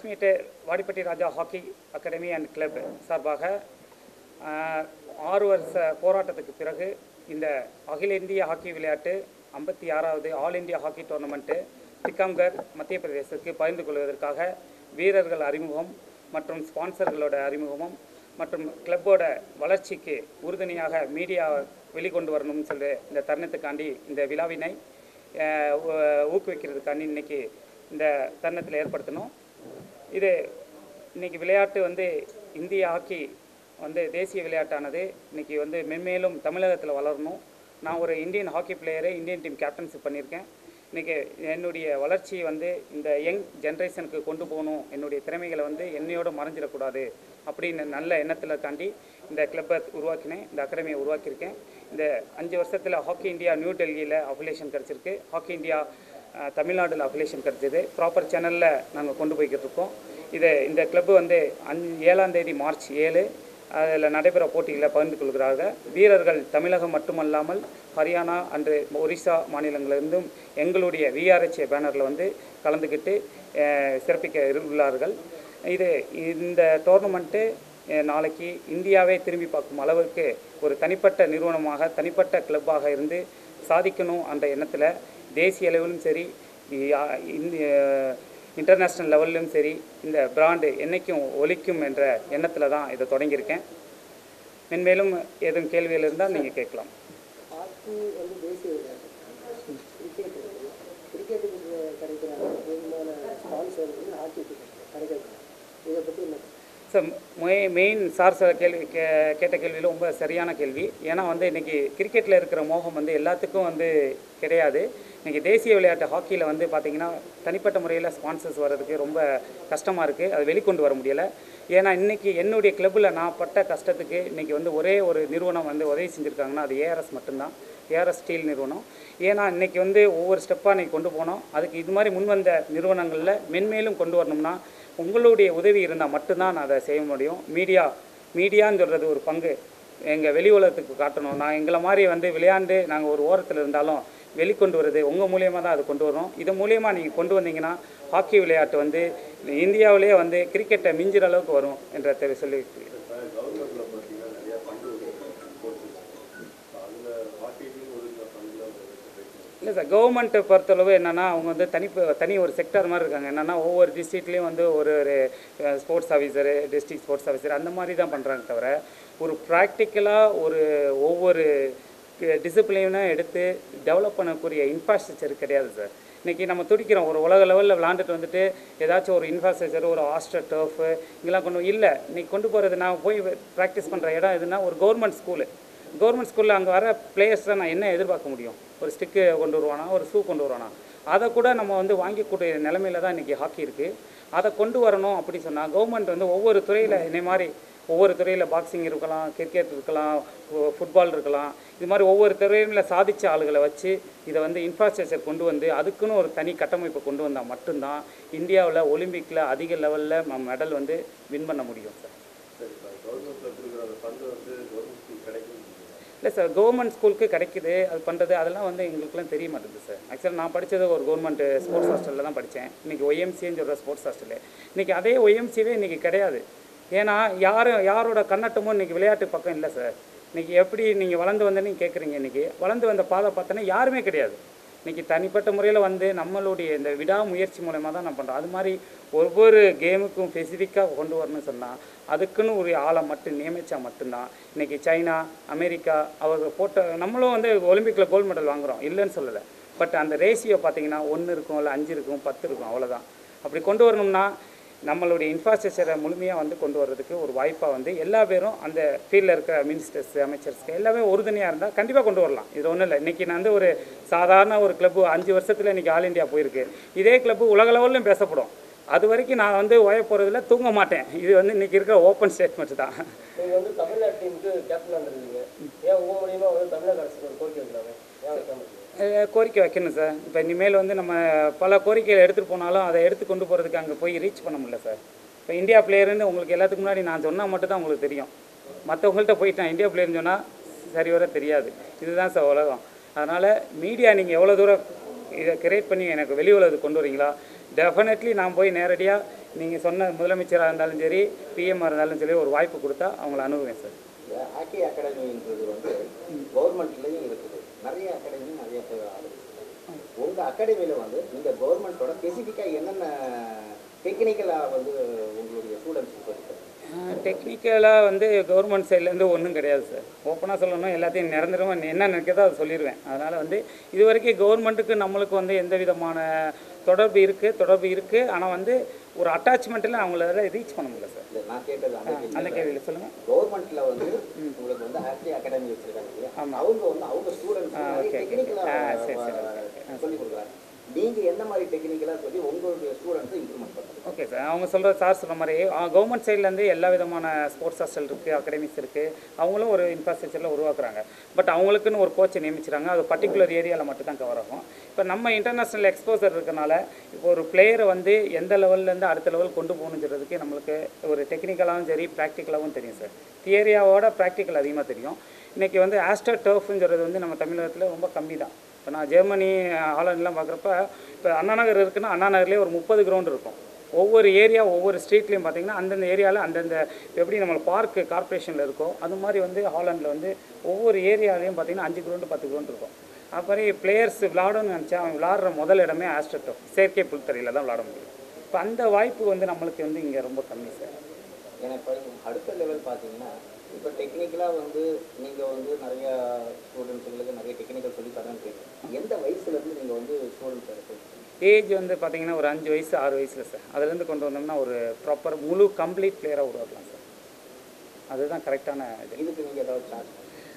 Press Vadipatti Raja hockey academy and club சார்பாக ஆஹ், ஆறு வருஷ போராட்டத்துக்கு பிறகு இந்த அகில இந்திய ஹாக்கி விளையாட்டு ஐம்பத்தி ஆறாவது all India hockey tournament Tikamgarh மத்திய பிரதேசத்துக்கு பகிர்ந்து கொள்வதற்காக வீரர்கள் அறிமுகம் மற்றும் ஸ்பான்சர்களோட அறிமுகமும் மற்றும் கிளப்போட வளர்ச்சிக்கு உறுதுணையாக மீடியா வெளிக்கொண்டு வரணும்னு சொல்லி இந்த தருணத்துக்காண்டி இந்த விழாவினை ஆஹ், ஊ- ஊக்குவிக்கிறதுக்காண்டி இன்னைக்கு இந்த தருணத்தில் ஏற்படுத்தணும் இது இன்னைக்கு விளையாட்டு வந்து இந்திய ஹாக்கி வந்து தேசிய விளையாட்டானது இன்னைக்கு வந்து மென்மேலும் தமிழகத்தில் வளரணும் நான் ஒரு Indian hockey player Indian team captainship பண்ணியிருக்கேன் இன்னைக்கு என்னுடைய வளர்ச்சி வந்து இந்த யங் ஜென்ரேஷனுக்கு கொண்டு போகணும் என்னுடைய திறமைகளை வந்து என்னையோட மறைஞ்சிடக்கூடாது அப்படின்னு நல்ல எண்ணத்தில் தாண்டி இந்த கிளப்பை உருவாக்கினேன் இந்த அகாடமியை உருவாக்கியிருக்கேன் இந்த அஞ்சு வருஷத்தில் ஹாக்கி இந்தியா நியூ டெல்லியில் அஃபிலேஷன் கிடச்சிருக்கு ஹாக்கி இந்தியா அஹ், தமிழ்நாடுல அஃபிலேஷன் கிடச்சிது ப்ராப்பர் சேனலில் நாங்கள் கொண்டு போய்கிட்டு இருக்கோம் இது இந்த கிளப்பு வந்து அஞ் ஏழாம் தேதி மார்ச் ஏழு அதில் நடைபெற போட்டியில் பகிர்ந்து கொள்கிறார்கள் வீரர்கள் தமிழகம் மட்டுமல்லாமல் ஹரியானா அன்று ஒரிசா மாநிலங்களிலிருந்தும் எங்களுடைய விஆர்ஹெச்ஏ பேனரில் வந்து கலந்துக்கிட்டு அஹ், சிறப்பிக்க இரு- உள்ளார்கள் இது இந்த டோர்னமெண்ட்டு அஹ், நாளைக்கு இந்தியாவே திரும்பி பார்க்கும் அளவுக்கு ஒரு தனிப்பட்ட நிறுவனமாக தனிப்பட்ட கிளப்பாக இருந்து சாதிக்கணும் என்ற எண்ணத்தில் தேசிய அளவிலும் சரி யா- இந்திய இன்டர்நேஷ்னல் லெவல்லையும் சரி இந்த பிராண்டு என்னைக்கும் ஒலிக்கும் என்ற எண்ணத்தில் தான் இதை தொடங்கியிருக்கேன் மென்மேலும் ஏதும் கேள்விகள் இருந்தால் நீங்கள் கேட்கலாம் ஹாக்கி வந்து தேசிய விளையாட்டு கிரிக்கெட் இருக்குது கிரிக்கெட்டுக்கு கிடைக்கிற முக்கியமான ஸ்பான்சர் வந்து ஹாக்கிக்கு கிடைக்கிறது இதை பற்றி என்ன சார் மெய் மெயின் சார் சார் கேள்வி கே கேட்ட கேள்வியில் ரொம்ப சரியான கேள்வி ஏன்னா வந்து இன்றைக்கி கிரிக்கெட்டில் இருக்கிற மோகம் வந்து எல்லாத்துக்கும் வந்து கிடையாது இன்றைக்கி தேசிய விளையாட்டு ஹாக்கியில் வந்து பார்த்திங்கன்னா தனிப்பட்ட முறையில் ஸ்பான்சர்ஸ் வர்றதுக்கு ரொம்ப கஷ்டமாக இருக்குது அது வெளிக்கொண்டு வர முடியலை ஏன்னா இன்றைக்கி என்னுடைய கிளப்பில் நான் பட்ட கஷ்டத்துக்கு இன்றைக்கி வந்து ஒரே ஒரு நிறுவனம் வந்து உதவி செஞ்சுருக்காங்கன்னா அது ஏஆர்எஸ் மட்டும்தான் ஏஆர்எஸ் ஸ்டீல் நிறுவனம் ஏன்னா இன்றைக்கி வந்து ஒவ்வொரு ஸ்டெப்பாக இன்றைக்கி கொண்டு போனோம் அதுக்கு இது மாதிரி முன்வந்த நிறுவனங்களில் மென்மேலும் கொண்டு வரணும்னா உங்களுடைய உதவி இருந்தால் மட்டும்தான் நான் அதை செய்ய முடியும் மீடியா மீடியான்னு சொல்கிறது ஒரு பங்கு எங்கள் வெளி உலகத்துக்கு காட்டணும் நான் எங்களை மாதிரி வந்து விளையாண்டு நாங்கள் ஒரு ஓரத்தில் இருந்தாலும் வெளிக்கொண்டு வருது உங்கள் மூலியமாக தான் அது கொண்டு வரோம் இது மூலியமாக நீங்கள் கொண்டு வந்தீங்கன்னா ஹாக்கி விளையாட்டு வந்து இந்தியாவிலேயே வந்து கிரிக்கெட்டை மிஞ்சுற அளவுக்கு வரும் என்ற தெரி- சொல்லி இல்லை சார் கவர்மெண்ட்டை பொறுத்தளவு என்னென்னா அவங்க வந்து தனி தனி ஒரு செக்டர் மாதிரி இருக்காங்க என்னென்னா ஒவ்வொரு டிஸ்ட்ரிக்ட்லேயும் வந்து ஒரு ஒரு sports officer district sports officer அந்த மாதிரி தான் பண்ணுறாங்க தவிர ஒரு ப்ராக்டிக்கலாக ஒரு ஒவ்வொரு டிசிப்ளினாக எடுத்து டெவலப் பண்ணக்கூடிய இன்ஃப்ராஸ்ட்ரக்சர் கிடையாது சார் இன்றைக்கி நம்ம துடிக்கிறோம் ஒரு உலக லெவலில் விளாண்டுட்டு வந்துட்டு ஏதாச்சும் ஒரு இன்ஃப்ராஸ்ட்ரக்சர் ஒரு ஹாஸ்டல் டர்ஃபு இதெல்லாம் கொண்டு இல்லை இன்றைக்கி கொண்டு போகிறது நான் போய் ப்ராக்டிஸ் பண்ணுற இடம் எதுனா ஒரு கவர்மெண்ட் ஸ்கூலு கவர்மெண்ட் ஸ்கூலில் அங்கே வர பிளேயர்ஸை நான் என்ன எதிர்பார்க்க முடியும் ஒரு ஸ்டிக்கு கொண்டு வருவானா ஒரு ஷூ கொண்டு வருவானா அதை கூட நம்ம வந்து வாங்கிக்கூடிய நிலமையில தான் இன்றைக்கி ஹாக்கி இருக்குது அதை கொண்டு வரணும் அப்படி சொன்னால் கவர்மெண்ட் வந்து ஒவ்வொரு துறையில் இதே மாதிரி ஒவ்வொரு துறையில் பாக்ஸிங் இருக்கலாம் கிரிக்கெட் இருக்கலாம் ஃபு- ஃபுட்பால் இருக்கலாம் இது மாதிரி ஒவ்வொரு துறையில் சாதிச்ச ஆளுகளை வச்சு இதை வந்து இன்ஃப்ராஸ்ட்ரக்சர் கொண்டு வந்து அதுக்குன்னு ஒரு தனி கட்டமைப்பை கொண்டு வந்தால் மட்டும்தான் இந்தியாவில் ஒலிம்பிக்கில் அதிக லெவலில் நம்ம மெடல் வந்து வின் பண்ண முடியும் சார் இல்லை சார் கவர்மெண்ட் ஸ்கூலுக்கு கிடைக்குது அது பண்ணுறது அதெல்லாம் வந்து எங்களுக்குலாம் தெரிய மாட்டேங்குது சார் ஆக்சுவலாக நான் படித்தது ஒரு கவர்மெண்ட் ஸ்போர்ட்ஸ் ஹாஸ்டலில் தான் படித்தேன் இன்றைக்கி ஒய்எம்சின்னு சொல்கிற ஸ்போர்ட்ஸ் ஹாஸ்டலு இன்றைக்கி அதே ஒய்எம்சிவே இன்றைக்கி கிடையாது ஏன்னா யாரும் யாரோட கண்ணட்டமும் இன்றைக்கி விளையாட்டு பக்கம் இல்லை சார் இன்றைக்கி எப்படி நீங்கள் வளர்ந்து வந்தேன்னு கேட்குறீங்க இன்றைக்கி வளர்ந்து வந்த பாதை பார்த்தோன்னா யாருமே கிடையாது இன்றைக்கி தனிப்பட்ட முறையில் வந்து நம்மளுடைய இந்த விடாமுயற்சி மூலயமா தான் நம்ம பண்ணுறோம் அது மாதிரி ஒவ்வொரு கேமுக்கும் ஸ்பெசிஃபிக்காக கொண்டு வரணும்னு சொன்னால் அதுக்குன்னு ஒரு ஆளை மட்டும் நியமித்தா மட்டும்தான் இன்றைக்கி சைனா அமெரிக்கா அவங்க போட்ட நம்மளும் வந்து ஒலிம்பிக்கில் கோல்டு மெடல் வாங்குகிறோம் இல்லைன்னு சொல்லலை பட் அந்த ரேஷியோ பார்த்தீங்கன்னா ஒன்று இருக்கும் இல்லை அஞ்சு இருக்கும் பத்து இருக்கும் அவ்வளோதான் அப்படி கொண்டு வரணும்னா நம்மளுடைய இன்ஃப்ராஸ்ட்ரக்சரை முழுமையாக வந்து கொண்டு வர்றதுக்கு ஒரு வாய்ப்பாக வந்து எல்லா பேரும் அந்த ஃபீல்டில் இருக்கிற மினிஸ்டர்ஸ் அமைச்சர்ஸ்க்கு எல்லாமே உறுதுணையாக இருந்தால் கண்டிப்பாக கொண்டு வரலாம் இது ஒன்றும் இல்லை இன்றைக்கி நான் வந்து ஒரு சாதாரண ஒரு கிளப்பு அஞ்சு வருஷத்தில் இன்றைக்கி ஆல் இந்தியா போயிருக்கு இதே கிளப்பு உலக லெவல்லையும் பேசப்படும் அது வரைக்கும் நான் வந்து ஓய போகிறதுல தூங்க மாட்டேன் இது வந்து இன்றைக்கி இருக்கிற ஓப்பன் ஸ்டேட்மெண்ட் தான் நீங்கள் வந்து தமிழ்நாட்டு டீமுக்கு கேப்டனாக இருந்திருக்கீங்க ஏன் உங்கள் மூலியமாக வந்து தமிழக அரசுக்கு ஒரு கோரிக்கை வைக்கலாமே ஏன் வைக்காம இருக்கீங்க? அஹ் கோரிக்கை வைக்கணும் சார் இப்போ இனிமேல் வந்து நம்ம பல கோரிக்கைகள் எடுத்துகிட்டு போனாலும் அதை எடுத்து கொண்டு போகிறதுக்கு அங்கே போய் ரீச் பண்ண முடியல சார் இப்போ இந்தியா பிளேயர்னு உங்களுக்கு எல்லாத்துக்கு முன்னாடி நான் சொன்னால் மட்டும் தான் உங்களுக்கு தெரியும் மற்றவங்கள்ட்ட போயிட்டு நான் இந்தியா பிளேயர்னு சொன்னால் சரி வர தெரியாது இதுதான் சார் உலகம் அதனால் மீடியா நீங்கள் எவ்வளோ தூரம் இதை கிரியேட் பண்ணி எனக்கு வெளி உலகத்துக்கு கொண்டு வரீங்களா டெஃபினெட்லி நான் போய் நேரடியாக நீங்கள் சொன்ன முதலமைச்சராக இருந்தாலும் சரி பிஎம்ஆர் இருந்தாலும் சரி ஒரு வாய்ப்பு கொடுத்தா அவங்கள அணுகுவேன் சார் இந்த ஹாக்கி அகாடமின்றது வந்து கவர்மெண்ட்லேயும் இருக்குது நிறைய அகாடமி நிறைய பேர் ஆளுங்க உங்கள் அகாடமியில் வந்து நீங்கள் கவர்மெண்ட்டோட ஸ்பெசிஃபிக்காக என்னென்ன டெக்னிக்கலாக வந்து உங்களுடைய ஸ்டூடெண்ட்ஸ் சொல்லித்தரீங்க டெக்னிக்கலாக வந்து கவர்மெண்ட் சைட்லேருந்து ஒன்றும் கிடையாது சார் ஓப்பனாக சொல்லணும் எல்லாத்தையும் நிரந்தரமாக என்ன நினைக்கிறதோ அதை சொல்லிடுவேன் அதனால் வந்து இது வரைக்கும் கவர்மெண்ட்டுக்கு நம்மளுக்கு வந்து எந்த விதமான தொடர்பு இருக்குது தொடர்பு இருக்குது ஆனால் வந்து ஒரு அட்டாச்மெண்ட்டில் அவங்கள ரீச் பண்ண முடியல சார் இல்லை நான் கேட்டது அந்த கேள்வி. அந்த கேள்வியில் சொல்லுங்கள் கவர்மெண்ட்ல வந்து உங்களுக்கு வந்து ஹாக்கி அகாடமி வச்சிருக்காங்க இல்லையா அவங்க வந்து அவங்க ஸ்டூடெண்ட்ஸ் நிறைய okay. டெக்னிக்கலா ஆ, சரி, சரி, okay, சொல்லி கொடுக்குறாங்க நீங்க என்ன மாதிரி டெக்னிக்கலா சொல்லி உங்களுடைய ஸ்டூடெண்ட்ஸ் இம்ப்ரூவ்மெண்ட் பண்ணுறீங்க ஓகே சார் அவங்க சொல்கிற சார் சொன்ன மாதிரி கவர்மெண்ட் சைட்லேருந்து எல்லா விதமான ஸ்போர்ட்ஸ் ஹாஸ்டல் இருக்குது அகாடமிஸ் இருக்குது அவங்களும் ஒரு இன்ஃப்ராஸ்ட்ரக்சரில் உருவாக்குறாங்க பட் அவங்களுக்குன்னு ஒரு கோச்சை நியமிச்சிறாங்க அது பர்டிகுலர் ஏரியாவில் மட்டும் தான் கவர் ஆகும் இப்போ நம்ம இன்டர்நேஷ்னல் எக்ஸ்போசர் இருக்கனால இப்போ ஒரு பிளேயரை வந்து எந்த லெவல்லேருந்து அடுத்த லெவல் கொண்டு போகணுங்கிறதுக்கு நம்மளுக்கு ஒரு டெக்னிக்கலாகவும் சரி ப்ராக்டிக்கலாகவும் தெரியும் சார் தியரியாவோட ப்ராக்டிக்கல் அதிகமாக தெரியும் இன்றைக்கி வந்து ஆஸ்டர் டர்ஃப்ங்கிறது வந்து நம்ம தமிழகத்தில் ரொம்ப கம்மி தான் இப்போ நான் ஜெர்மனி ஹாலண்ட்லாம் பார்க்குறப்ப இப்போ அண்ணா நகர் இருக்குன்னா அண்ணா நகர்லேயே ஒரு முப்பது கிரவுண்ட் இருக்கும் ஒவ்வொரு ஏரியா ஒவ்வொரு ஸ்ட்ரீட்லேயும் பார்த்தீங்கன்னா அந்தந்த ஏரியாவில் அந்தந்த இப்ப எப்படி நம்ம பார்க்கு கார்ப்பரேஷனில் இருக்கோ அது மாதிரி வந்து ஹாலண்டில் வந்து ஒவ்வொரு ஏரியாலையும் பார்த்தீங்கன்னா அஞ்சு கிரவுண்டு பத்து கிரவுண்ட் இருக்கும் அப்புறம் பிளேயர்ஸ் விளாடணும்னு நினச்சா அவன் விளாடுற முதல் இடமே ஆஸ்ட்ரட்டோ செயற்கை புல்தரையில் தான் விளாட முடியும் இப்போ அந்த வாய்ப்பு வந்து நம்மளுக்கு வந்து இங்கே ரொம்ப கம்மி சார் ஏன்னா இப்போ அடுத்த லெவல் பார்த்தீங்கன்னா இப்போ டெக்னிக்கலாக வந்து நீங்கள் வந்து நிறைய ஸ்டூடெண்ட்ஸுங்களுக்கு நிறைய டெக்னிக்கல் சொல்லி தரேன்னு எந்த வயசுலேருந்து நீங்கள் வந்து ஸ்டூடெண்ட்ஸ் எடுத்து ஏஜ் வந்து பார்த்தீங்கன்னா ஒரு அஞ்சு வயசு ஆறு வயசில் சார் அதுலேருந்து கொண்டு வந்தோம்னா ஒரு ப்ராப்பர் முழு கம்ப்ளீட் பிளேயராக உருவாக்கலாம் சார் அதுதான் கரெக்டான இது இதுக்கு நீங்கள் ஏதாவது சார்ஜ்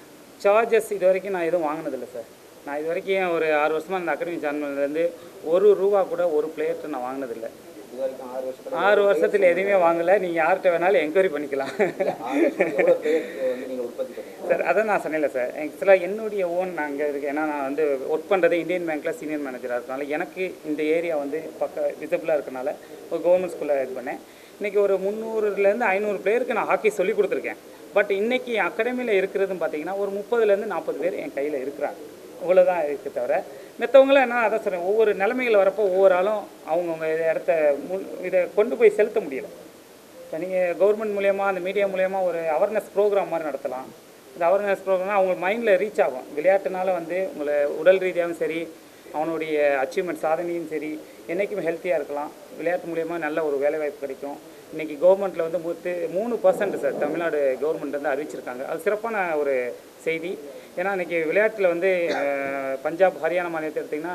சார்ஜஸ் இது வரைக்கும் நான் எதுவும் வாங்கினதில்ல சார் நான் இது வரைக்கும் ஒரு ஆறு வருஷமாக இந்த அகாடமி ஜாயின் பண்ணதுலேருந்து ஒரு ரூபா கூட ஒரு பிளேயர்கிட்ட நான் வாங்கினதில்லை இது வரைக்கும் ஆறு வருஷத்துல ஆறு வருஷத்தில் எதுவுமே வாங்கலை நீங்கள் யார்கிட்ட வேணாலும் என்கொயரி பண்ணிக்கலாம் ஆறு வருஷம் எவ்வளோ பேர் வந்து நீங்கள் உற்பத்தி பண்ணீங்க சார் அதான் நான் சொன்னேன்ல சார் ஆக்சுவலாக என்னுடைய ஓன் நான் அங்கே இருக்கேன் ஏன்னா நான் வந்து ஒர்க் பண்ணுறது இந்தியன் பேங்க்கில் சீனியர் மேனேஜராக இருக்கனால எனக்கு இந்த ஏரியா வந்து பக்க விசிபிளாக இருக்கனால ஒரு கவர்மெண்ட் ஸ்கூலில் இது பண்ணேன் இன்றைக்கி ஒரு முந்நூறுலேருந்து ஐநூறு பேருக்கு நான் ஹாக்கி சொல்லி கொடுத்துருக்கேன் பட் இன்றைக்கி அகாடமியில் இருக்கிறதுன்னு பார்த்தீங்கன்னா ஒரு முப்பதுலேருந்து நாற்பது பேர் என் கையில் இருக்கிறாங்க இவ்வளோதான் இருக்குது தவிர மற்றவங்களும் என்ன அதான் சொல்கிறேன் ஒவ்வொரு நிலைமைகள் வரப்போ ஒவ்வொரு ஆளும் அவங்கவுங்க இடத்த முன் இதை கொண்டு போய் செலுத்த முடியல இப்போ நீங்கள் கவர்மெண்ட் மூலியமா அந்த மீடியா மூலியமா ஒரு அவேர்னஸ் ப்ரோக்ராம் மாதிரி நடத்தலாம் இந்த அவேர்னஸ் ப்ரோக்ராம்னா அவங்க மைண்டில் ரீச் ஆகும் விளையாட்டுனால வந்து உங்களை உடல் ரீதியாகவும் சரி அவனுடைய அச்சீவ்மெண்ட் சாதனையும் சரி என்றைக்குமே ஹெல்த்தியாக இருக்கலாம் விளையாட்டு மூலியமா நல்ல ஒரு வேலைவாய்ப்பு கிடைக்கும் இன்றைக்கி கவர்மெண்ட்டில் வந்து முத்து மூணு பர்சன்ட் சார் தமிழ்நாடு கவர்மெண்ட் வந்து அறிவிச்சிருக்காங்க அது சிறப்பான ஒரு செய்தி ஏன்னா இன்றைக்கி விளையாட்டில் வந்து அஹ், பஞ்சாப் ஹரியானா மாநிலத்தை எடுத்திங்கன்னா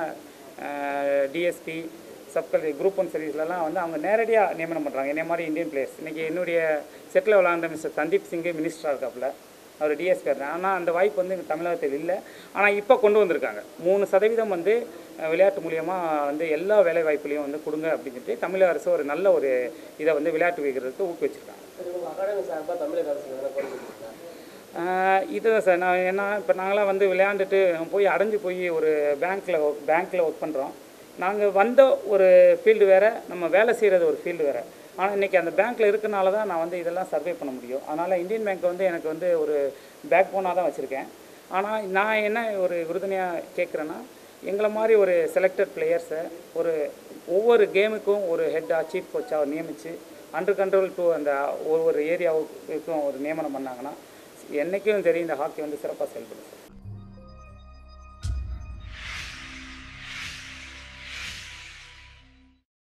டிஎஸ்பி சப்கல் குரூப் ஒன் சர்வீஸ்லலாம் வந்து அவங்க நேரடியாக நியமனம் பண்ணுறாங்க என்னை மாதிரி இந்தியன் பிளேயர்ஸ் இன்றைக்கி என்னுடைய செட்டில் விளாண்ட மிஸ்டர் சந்தீப் சிங்கு மினிஸ்டராக இருக்காப்புல அவர் டிஎஸ்பி ஆனால் அந்த வாய்ப்பு வந்து இங்க தமிழகத்தில் இல்லை ஆனால் இப்போ கொண்டு வந்திருக்காங்க மூணு சதவீதம் வந்து அஹ், விளையாட்டு மூலியமாக வந்து எல்லா வேலை வாய்ப்புலையும் வந்து கொடுங்க அப்படின்னு சொல்லிட்டு தமிழக அரசு ஒரு நல்ல ஒரு இதை வந்து விளையாட்டு வைக்கிறதுக்கு ஊக்குவிச்சிருக்காங்க சரி உங்கள் அகாடமி சார்பாக தமிழக அரசு எதனா குறைஞ்சிருக்கா ஆஹ் இதுதான் சார் நான் ஏன்னா இப்போ நாங்களாம் வந்து விளையாண்டுட்டு போய் அடைஞ்சு போய் ஒரு பேங்க்கில் பேங்க்கில் ஒர்க் பண்ணுறோம் நாங்கள் வந்த ஒரு ஃபீல்டு வேறு நம்ம வேலை செய்கிறது ஒரு ஃபீல்டு வேறு ஆனால் இன்றைக்கி அந்த பேங்க்கில் இருக்கனால தான் நான் வந்து இதெல்லாம் சர்வே பண்ண முடியும் அதனால் இந்தியன் பேங்க் வந்து எனக்கு வந்து ஒரு பேக் போனாக தான் வச்சுருக்கேன் ஆனால் நான் என்ன ஒரு உறுதுணையாக கேட்குறேன்னா எங்களை மாதிரி ஒரு செலக்டட் பிளேயர்ஸை ஒரு ஒவ்வொரு கேமுக்கும் ஒரு ஹெட்டாக சீஃப் கோச்சாக நியமித்து அண்டர் கண்ட்ரோல் டு அந்த ஒவ்வொரு ஏரியாவுக்கும் ஒரு நியமனம் பண்ணாங்கன்னா என்றைக்கும் சரி இந்த ஹாக்கி வந்து சிறப்பாக செயல்படும் சார்